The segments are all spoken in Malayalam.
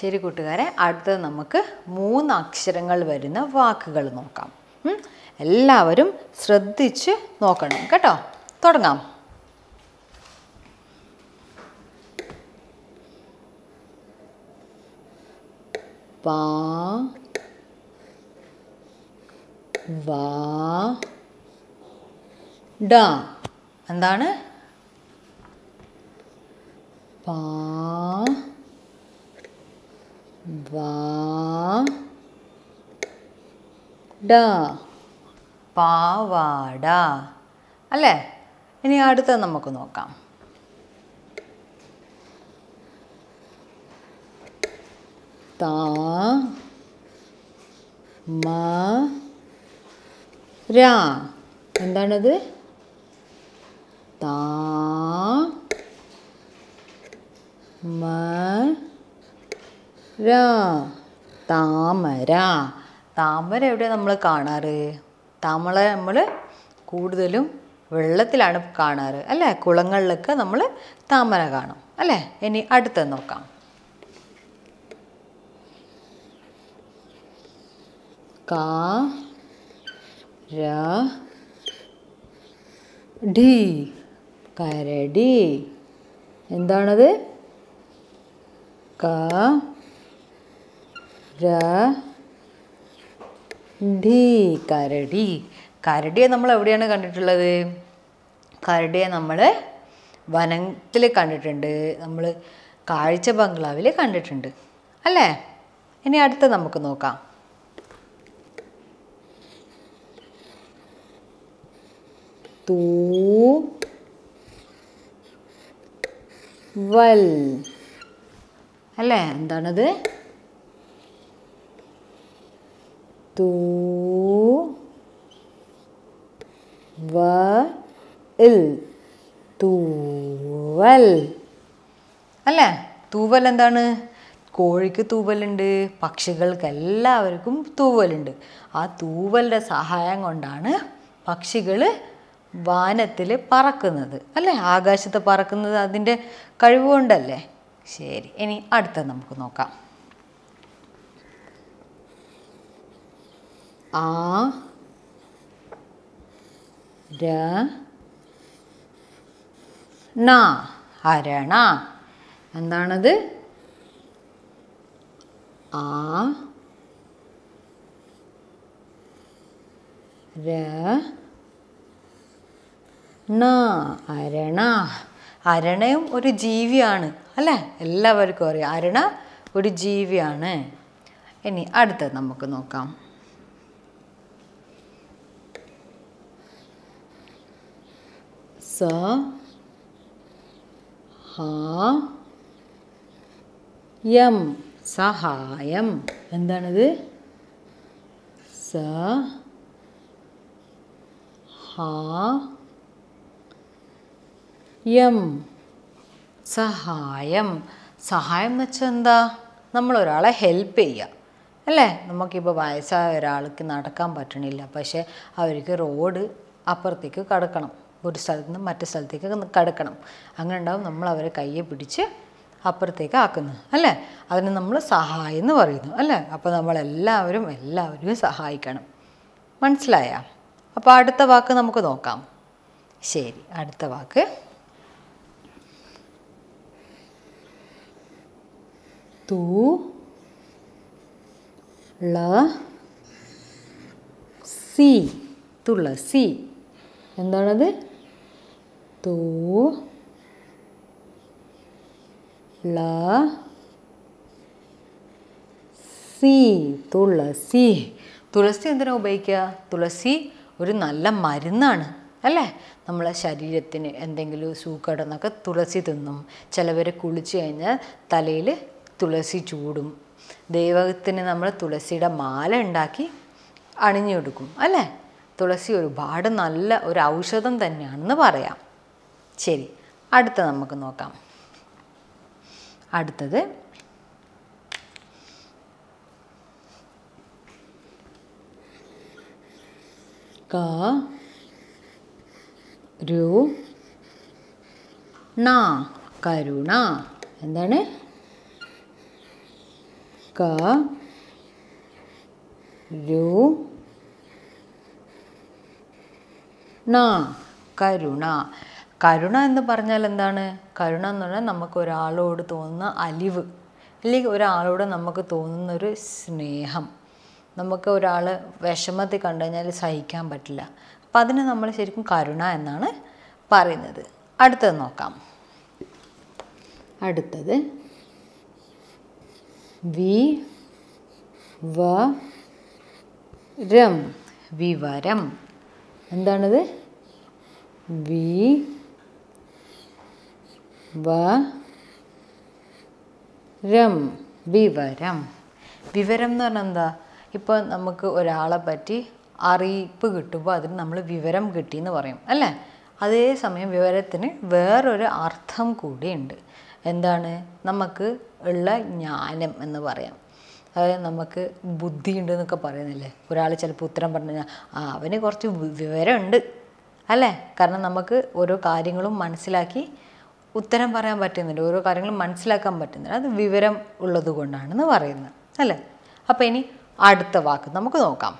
ശരി കൂട്ടുകാരെ അടുത്തത് നമുക്ക് മൂന്ന് അക്ഷരങ്ങൾ വരുന്ന വാക്കുകൾ നോക്കാം ഉം? എല്ലാവരും ശ്രദ്ധിച്ച് നോക്കണം കേട്ടോ തുടങ്ങാം വാ വാ ഡ എന്താണ് പാ വാ ഡ പാവാട അല്ലേ ഇനി അടുത്ത നമുക്ക് നോക്കാം താ മ രാ എന്താണത് താ മ രാ താമര താമര എവിടെയാണ് നമ്മൾ കാണാറ് താമര നമ്മൾ കൂടുതലും വെള്ളത്തിലാണ് കാണാറ് അല്ലേ കുളങ്ങളിലൊക്കെ നമ്മൾ താമര കാണും അല്ലേ ഇനി അടുത്ത നോക്കാം കാ ര ഡി കരടി എന്താണത് ക ര ഡി കരടി കരടിയെ നമ്മൾ എവിടെയാണ് കണ്ടിട്ടുള്ളത് കരടിയെ നമ്മൾ വനത്തിൽ കണ്ടിട്ടുണ്ട് നമ്മൾ കാഴ്ച ബംഗ്ലാവിൽ കണ്ടിട്ടുണ്ട് അല്ലേ ഇനി അടുത്ത നമുക്ക് നോക്കാം തൂ വൽ അല്ലേ എന്താണത് തൂ വ ഇൽ തൂവൽ അല്ലേ തൂവൽ എന്താണ് കോഴിക്ക് തൂവലുണ്ട് പക്ഷികൾക്ക് എല്ലാവർക്കും തൂവലുണ്ട് ആ തൂവലിൻ്റെ സഹായം കൊണ്ടാണ് പക്ഷികൾ വാനത്തിൽ പറക്കുന്നത് അല്ലേ ആകാശത്ത് പറക്കുന്നത് അതിൻ്റെ കഴിവ് കൊണ്ടല്ലേ ശരി ഇനി അടുത്ത നമുക്ക് നോക്കാം ആ ര ണ അരണ എന്താണത് ആ ര ണ അരണ അരണയും ഒരു ജീവിയാണ് അല്ലേ എല്ലാവർക്കും അറിയാം അരണ ഒരു ജീവിയാണ് ഇനി അടുത്തത് നമുക്ക് നോക്കാം സ ഹ യം സഹായം എന്താണത് സ ഹ യം സഹായം സഹായം എന്ന് വെച്ചാൽ എന്താ നമ്മൾ ഒരാളെ ഹെൽപ്പ് ചെയ്യുക അല്ലേ നമുക്കിപ്പോൾ വയസ്സായ ഒരാൾക്ക് നടക്കാൻ പറ്റണില്ല പക്ഷേ അവർക്ക് റോഡ് അപ്പുറത്തേക്ക് കടക്കണം ഒരു സ്ഥലത്ത് നിന്ന് മറ്റു സ്ഥലത്തേക്ക് കടക്കണം അങ്ങനെ ഉണ്ടാവും നമ്മൾ അവരെ കയ്യെ പിടിച്ച് അപ്പുറത്തേക്ക് ആക്കുന്നു അല്ലേ അതിന് നമ്മൾ സഹായം എന്ന് പറയുന്നു അല്ലേ അപ്പോൾ നമ്മളെല്ലാവരും എല്ലാവരും സഹായിക്കണം മനസ്സിലായ അപ്പോൾ അടുത്ത വാക്ക് നമുക്ക് നോക്കാം ശരി അടുത്ത വാക്ക് തു ള സി തുളസി എന്താണത് തു ള സി തുളസി തുളസി എന്തിനാ ഉപയോഗിക്കുക തുളസി ഒരു നല്ല മരുന്നാണ് അല്ലേ നമ്മളെ ശരീരത്തിന് എന്തെങ്കിലും സൂക്കടന്നൊക്കെ തുളസി തിന്നും ചിലവർ കുളിച്ച് കഴിഞ്ഞാൽ തലയിൽ തുളസി ചൂടും ദൈവത്തിന് നമ്മൾ തുളസിയുടെ മാല ഉണ്ടാക്കി അണിഞ്ഞു കൊടുക്കും അല്ലേ തുളസി ഒരുപാട് നല്ല ഒരു ഔഷധം തന്നെയാണെന്ന് പറയാം ശരി അടുത്ത നമുക്ക് നോക്കാം അടുത്തത് ക രു ണ കരുണ എന്താണ് ക രു ണ കരുണ കരുണ എന്ന് പറഞ്ഞാൽ എന്താണ് കരുണ എന്ന് പറഞ്ഞാൽ നമുക്ക് ഒരാളോട് തോന്നുന്ന അലിവ് അല്ലെങ്കിൽ ഒരാളോട് നമുക്ക് തോന്നുന്ന ഒരു സ്നേഹം നമുക്ക് ഒരാൾ വിഷമത്തിൽ കണ്ടു കഴിഞ്ഞാൽ സഹിക്കാൻ പറ്റില്ല അപ്പം അതിന് നമ്മൾ ശരിക്കും കരുണ എന്നാണ് പറയുന്നത് അടുത്തത് നോക്കാം അടുത്തത് വി വ രം വിവരം എന്താണിത് വി വ രം വിവരം വിവരം എന്ന് പറഞ്ഞാൽ എന്താ ഇപ്പോൾ നമുക്ക് ഒരാളെ പറ്റി അറിയിപ്പ് കിട്ടുമ്പോൾ അതിന് നമ്മൾ വിവരം കിട്ടി എന്ന് പറയും അല്ലേ അതേസമയം വിവരത്തിന് വേറൊരു അർത്ഥം കൂടിയുണ്ട് എന്താണ് നമുക്ക് ഉള്ള ജ്ഞാനം എന്ന് പറയാം അതായത് നമുക്ക് ബുദ്ധിയുണ്ട് എന്നൊക്കെ പറയുന്നില്ലേ ഒരാൾ ചിലപ്പോൾ ഉത്തരം പറഞ്ഞു കഴിഞ്ഞാൽ ആ അവന് കുറച്ച് വി- വിവരമുണ്ട് അല്ലേ കാരണം നമുക്ക് ഓരോ കാര്യങ്ങളും മനസ്സിലാക്കി ഉത്തരം പറയാൻ പറ്റുന്നുണ്ട് ഓരോ കാര്യങ്ങളും മനസ്സിലാക്കാൻ പറ്റുന്നുണ്ട് അത് വിവരം ഉള്ളത് കൊണ്ടാണെന്ന് പറയുന്നത് അല്ലേ അപ്പോൾ ഇനി അടുത്ത വാക്ക് നമുക്ക് നോക്കാം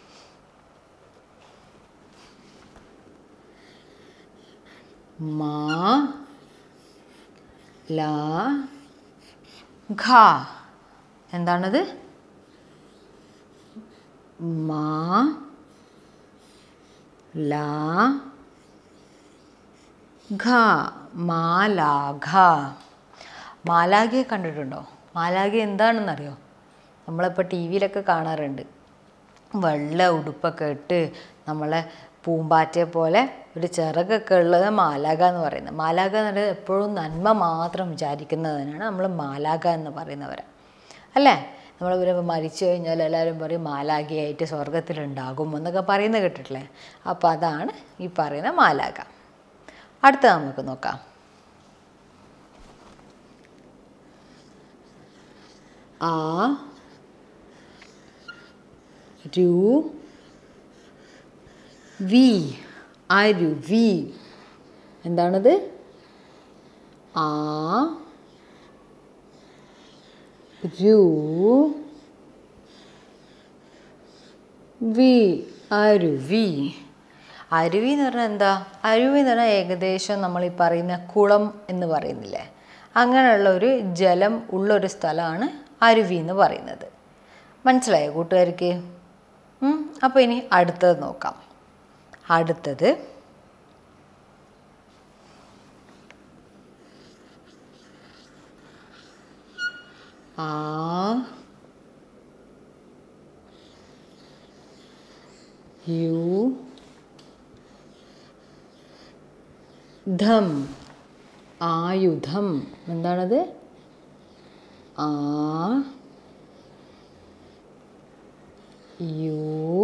മാ ലാ ഘ എന്താണത് മാ ലാ ഘ മാലാഘ മാലാഖയെ കണ്ടിട്ടുണ്ടോ മാലാഖ എന്താണെന്നറിയോ നമ്മളിപ്പോൾ ടി വിയിലൊക്കെ കാണാറുണ്ട് വെള്ള ഉടുപ്പൊക്കെ ഇട്ട് നമ്മളെ പൂമ്പാറ്റയെ പോലെ ഒരു ചിറകൊക്കെ ഉള്ളത് മാലാഖ എന്ന് പറയുന്നത് മാലാഖ എന്ന് പറയുന്നത് എപ്പോഴും നന്മ മാത്രം വിചാരിക്കുന്നതിനാണ് നമ്മൾ മാലാഖ എന്ന് പറയുന്നവർ അല്ലേ നമ്മൾ ഇവരെ മരിച്ചു കഴിഞ്ഞാൽ എല്ലാവരും പറയും മാലാഖയായിട്ട് സ്വർഗത്തിലുണ്ടാകും എന്നൊക്കെ പറയുന്നത് കേട്ടിട്ടില്ലേ അപ്പോൾ അതാണ് ഈ പറയുന്ന മാലാഖ അടുത്ത നമുക്ക് നോക്കാം ആ രു വി അരുവി എന്താണത് ആ രു വി അരുവി അരുവി എന്ന് പറഞ്ഞാൽ എന്താ അരുവി എന്ന് പറഞ്ഞാൽ ഏകദേശം നമ്മൾ ഈ പറയുന്ന കുളം എന്ന് പറയുന്നില്ലേ അങ്ങനെയുള്ള ഒരു ജലം ഉള്ളൊരു സ്ഥലമാണ് അരുവി എന്ന് പറയുന്നത് മനസ്സിലായോ കൂട്ടുകാർക്ക് അപ്പോൾ ഇനി അടുത്തത് നോക്കാം അടുത്തത് ആ യു ധം ആയുധം എന്താണത് ആ യു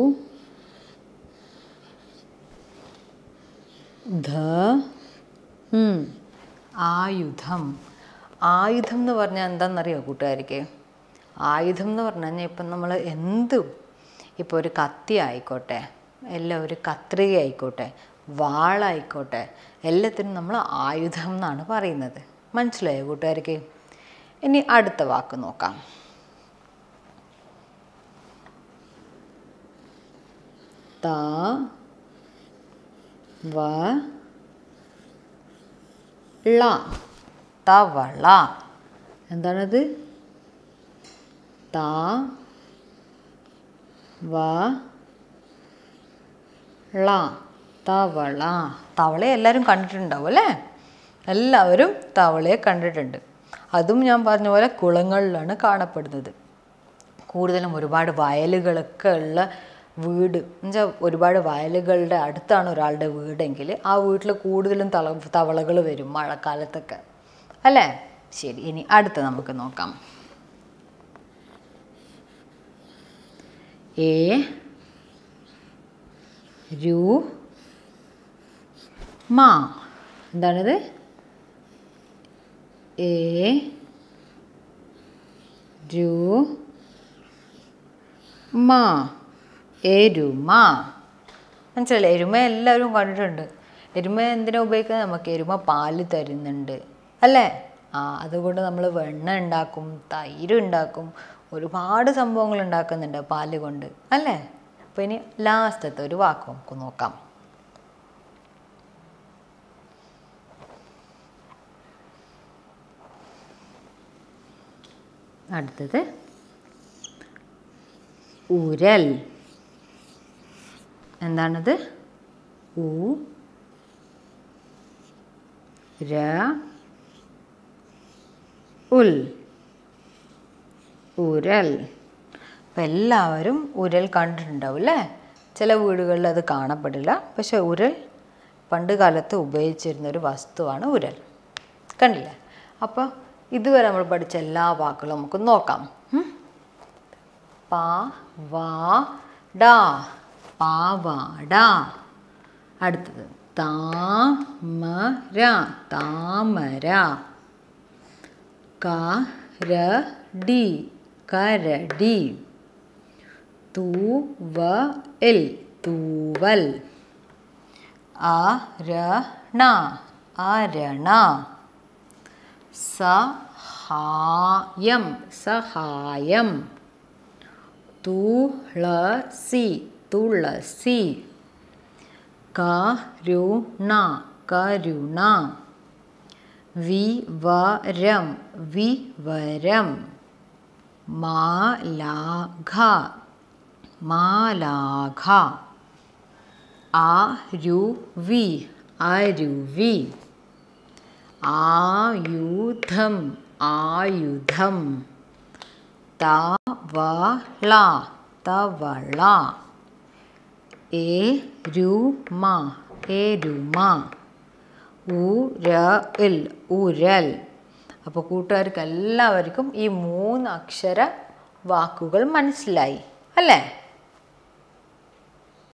ധ ഉം. ആയുധം ആയുധം എന്ന് പറഞ്ഞാൽ എന്താണെന്നറിയോ കൂട്ടുകാർക്ക് ആയുധം എന്ന് പറഞ്ഞു കഴിഞ്ഞാൽ ഇപ്പം നമ്മൾ എന്തും ഇപ്പോൾ ഒരു കത്തി ആയിക്കോട്ടെ എല്ലാം ഒരു കത്രിക ആയിക്കോട്ടെ വാളായിക്കോട്ടെ എല്ലാത്തിനും നമ്മൾ ആയുധം എന്നാണ് പറയുന്നത് മനസ്സിലായോ കൂട്ടുകാർക്ക് ഇനി അടുത്ത വാക്ക് നോക്കാം ത വ ള തവള എന്താണത് ത വ ള തവള തവളയെ എല്ലാവരും കണ്ടിട്ടുണ്ടാവും അല്ലേ എല്ലാവരും തവളയെ കണ്ടിട്ടുണ്ട് അതും ഞാൻ പറഞ്ഞ പോലെ കുളങ്ങളിലാണ് കാണപ്പെടുന്നത് കൂടുതലും ഒരുപാട് വയലുകളൊക്കെ ഉള്ള വീട് എന്നുവെച്ചാൽ ഒരുപാട് വയലുകളുടെ അടുത്താണ് ഒരാളുടെ വീടെങ്കിൽ ആ വീട്ടിൽ കൂടുതലും തള തവളകൾ വരും മഴക്കാലത്തൊക്കെ അല്ലേ ശരി ഇനി അടുത്ത നമുക്ക് നോക്കാം എ രു മാ എന്താണിത് എ രു മാ എരുമ മനസ്സിലല്ലേ എരുമ എല്ലാവരും കണ്ടിട്ടുണ്ട് എരുമ എന്തിനാ ഉപയോഗിക്കുന്നത് നമുക്ക് എരുമ പാല് തരുന്നുണ്ട് അല്ലേ ആ അതുകൊണ്ട് നമ്മൾ വെണ്ണ ഉണ്ടാക്കും തൈര് ഉണ്ടാക്കും ഒരുപാട് സംഭവങ്ങൾ ഉണ്ടാക്കുന്നുണ്ട് പാല് കൊണ്ട് അല്ലേ അപ്പോൾ ഇനി ലാസ്റ്റത്തെ ഒരു വാക്ക് നമുക്ക് നോക്കാം അടുത്തത് ഉരൽ എന്താണത് ഉ ര ഉൽ ഉരൽ അപ്പം എല്ലാവരും ഉരൽ കണ്ടിട്ടുണ്ടാവും അല്ലേ ചില വീടുകളിൽ അത് കാണപ്പെടില്ല പക്ഷെ ഉരൽ പണ്ട് കാലത്ത് ഉപയോഗിച്ചിരുന്ന ഒരു വസ്തുവാണ് ഉരൽ കണ്ടില്ലേ അപ്പോൾ ഇതുവരെ നമ്മൾ പഠിച്ച എല്ലാ വാക്കുകളും നമുക്ക് നോക്കാം ഉം? പാ വാ ഡാ പാവാട അടുത്തത് താമര താമര കരടി കരടി തൂവൽ തൂവൽ അരണ അരണ സഹായം സഹായം തുളസി തുളസി കരുണ കരുണ വിവരം വിവരം മാലാഖ മാലാഖ ആരുവി അരുവി ആയുധം ആയുധം തവള തവള എരുമ എരുമ ഉരൽ ഉരൽ അപ്പോൾ കൂട്ടുകാർക്ക് എല്ലാവർക്കും ഈ മൂന്ന് അക്ഷര വാക്കുകൾ മനസ്സിലായി അല്ലേ